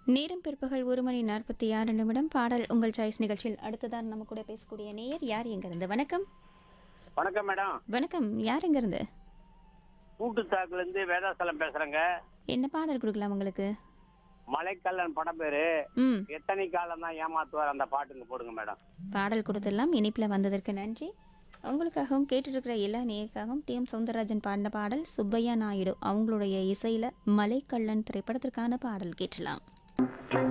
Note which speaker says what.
Speaker 1: நேரம் பிற்பகல் ஒரு மணி நாற்பத்தி ஆறு நிமிடம் பாடல் உங்கள் சாய்ஸ் நிகழ்ச்சியில் அடுத்ததான் நம்ம கூட பேசக்கூடிய நேயர் யார் எங்கிருந்து வணக்கம்
Speaker 2: வணக்கம் மேடம்
Speaker 1: வணக்கம் யார் எங்கிருந்து
Speaker 2: கூட்டுத்தாக்குல இருந்து வேதாசலம் பேசுறேங்க
Speaker 1: என்ன பாடல் கொடுக்கலாம் உங்களுக்கு
Speaker 2: மலைக்கல்லன் படம் பேரு
Speaker 1: ம்
Speaker 2: எத்தனை காலம் தான் ஏமாத்துவார் அந்த பாட்டுங்க போடுங்க மேடம்
Speaker 1: பாடல் கொடுத்தெல்லாம் இனிப்பில் வந்ததற்கு நன்றி உங்களுக்காகவும் கேட்டுருக்கிற எல்லா நேயருக்காகவும் டி எம் சௌந்தரராஜன் பாடின பாடல் சுப்பையா நாயுடு அவங்களுடைய இசையில் மலைக்கள்ளன் திரைப்படத்திற்கான பாடல் கேட்டலாம்